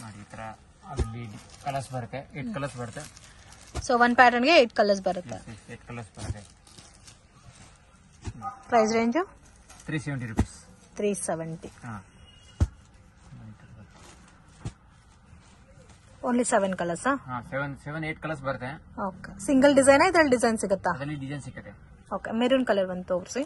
ನೋಡಿ ಈ ತರ ಅಲ್ಲಿ ಕಲರ್ಸ್ ಬರುತ್ತೆ ಏಟ್ ಕಲರ್ಸ್ ಬರುತ್ತೆ ಸೊ ಒನ್ ಪ್ಯಾಟರ್ನ್ಗೆ ಏಟ್ ಕಲರ್ಸ್ ಬರುತ್ತೆ ಏಟ್ ಕಲರ್ಸ್ ಬರುತ್ತೆ price range three seventy rupees three seventy ಹಾಂ ಓನ್ಲಿ ಸೆವೆನ್ ಕಲರ್ಸಾ ಹಾಂ ಸೆವೆನ್ ಸೆವೆನ್ ಏಟ್ ಕಲರ್ಸ್ ಬರುತ್ತೆ ಓಕೆ ಸಿಂಗಲ್ ಡಿಸೈನ್ ಇದ್ರಲ್ಲಿ ಡಿಸೈನ್ ಸಿಗುತ್ತಾ ಅದರಲ್ಲಿ ಡಿಸೈನ್ ಸಿಗುತ್ತೆ ಓಕೆ ಮೆರೂನ್ ಕಲರ್ ಒಂದು ತೋರಿಸಿ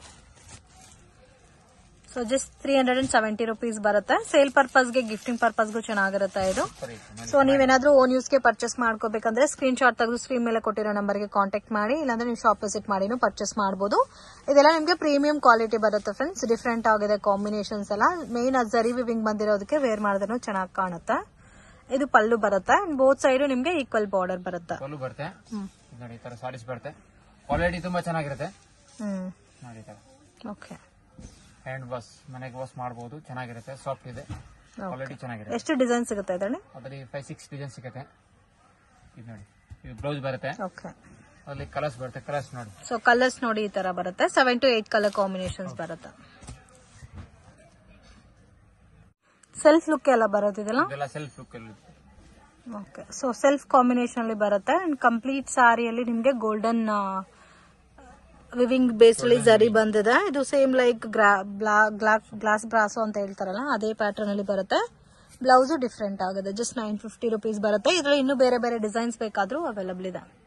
so just three hundred and seventy rupees ಬರುತ್ತೆ ಸೇಲ್ ಪರ್ಪಸ್ಗೆ ಗಿಫ್ಟಿಂಗ್ ಪರ್ಪಸ್ಗೂ ಚೆನ್ನಾಗಿರುತ್ತೆ ಇದು ಸರಿ ಸೊ ನೀವೇನಾದ್ರೂ ಓನ್ ಯೂಸ್ಗೆ ಪರ್ಚೇಸ್ ಮಾಡ್ಕೋಬೇಕಂದ್ರೆ ಸ್ಕ್ರೀನ್ ಶಾಟ್ ತೆಗೆದು ಸ್ಕ್ರೀನ್ ಮೇಲೆ ಕೊಟ್ಟಿರೋ ನಂಬರ್ಗೆ ಕಾಂಟ್ಯಾಕ್ಟ್ ಮಾಡಿ ಇಲ್ಲಾಂದ್ರೆ ನೀವು ಶಾಪ್ ವಿಸಿಟ್ ಮಾಡಿನೂ ಪರ್ಚೇಸ್ ಮಾಡಬಹುದು ಇದೆಲ್ಲ ನಿಮಗೆ ಪ್ರೀಮಿಯಂ ಕ್ವಾಲಿಟಿ ಬರುತ್ತೆ ಫ್ರೆಂಡ್ಸ್ ಡಿಫ್ರೆಂಟ್ ಆಗಿದೆ ಕಾಂಬಿನೇಷನ್ಸ್ ಎಲ್ಲ ಮೇನ್ ಜರಿ ವಿವಿಂಗ್ ಬಂದಿರೋದಕ್ಕೆ ವೇರ್ ಮಾಡಿದ್ರು ಚೆನ್ನಾಗಿ ಕಾಣುತ್ತೆ ಇದು ಪಲ್ಲು ಬರುತ್ತೆ ಬೋತ್ ಸೈಡ್ ನಿಮ್ಗೆ ಈಕ್ವಲ್ ಬಾರ್ಡರ್ ಬರುತ್ತೆ ಪಲ್ಲು ಬರುತ್ತೆ ಹ್ಮ್ ಇದು ನೋಡಿ ಈ ತರ ಸಾರೀಸ್ ಬರುತ್ತೆ ಕ್ವಾಲಿಟಿ ತುಂಬಾ ಚೆನ್ನಾಗಿರುತ್ತೆ ಹ್ಮ್ ನೋಡಿ ಈ ತರ ಓಕೆ ಹ್ಯಾಂಡ್ ವಾಶ್ ಮನೆಗೆ ವಾಶ್ ಮಾಡಬಹುದು ಚೆನ್ನಾಗಿರುತ್ತೆ ಸಾಫ್ಟ್ ಇದೆ ಕ್ವಾಲಿಟಿ ಚೆನ್ನಾಗಿರುತ್ತೆ ಎಷ್ಟು ಡಿಸೈನ್ ಸಿಗುತ್ತೆ ಇದರಲ್ಲಿ ಅದರಲ್ಲಿ ಫೈವ್ ಸಿಕ್ಸ್ ಡಿಸೈನ್ ಸಿಗುತ್ತೆ ಇದು ನೋಡಿ ಇದು ಬ್ಲೌಸ್ ಬರುತ್ತೆ ಓಕೆ ಅದರಲ್ಲಿ ಕಲರ್ಸ್ ಬರುತ್ತೆ ಕಲರ್ಸ್ ನೋಡಿ ಸೊ ಕಲರ್ಸ್ ನೋಡಿ ಈ ತರ ಬರುತ್ತೆ seven to eight colour combinations ಬರುತ್ತೆ ಸೆಲ್ಫ್ ಲುಕ್ ಎಲ್ಲ ಬರೋದಿದೆಲ್ಲ ಇದೆಲ್ಲ ಸೆಲ್ಫ್ ಲುಕ್ ಅಲ್ಲಿ ಓಕೆ ಸೊ ಸೆಲ್ಫ್ ಕಾಂಬಿನೇಷನ್ ಅಲ್ಲಿ ಬರುತ್ತೆ ಅಂಡ್ ಕಂಪ್ಲೀಟ್ ಸಾರಿಯಲ್ಲಿ ನಿಮಗೆ ಗೋಲ್ಡನ್ ವಿವಿಂಗ್ ಬೇಸ್ ಅಲ್ಲಿ ಜರಿ ಬಂದಿದೆ ಇದು ಸೇಮ್ ಲೈಕ್ ಗ್ಲಾಸ್ ಬ್ರಾಸೋ ಅಂತ ಹೇಳ್ತಾರಲ್ಲ ಅದೇ ಪ್ಯಾಟರ್ನ್ ಅಲ್ಲಿ ಬರುತ್ತೆ ಬ್ಲೌಸು ಡಿಫ್ರೆಂಟ್ ಆಗಿದೆ ಜಸ್ಟ್ ನೈನ್ ಫಿಫ್ಟಿ ರುಪೀಸ್ ಬರುತ್ತೆ ಇದರಲ್ಲಿ ಇನ್ನೂ ಬೇರೆ ಬೇರೆ ಡಿಸೈನ್ಸ್ ಬೇಕಾದ್ರೂ ಅವೈಲಬಲ್ ಇದೆ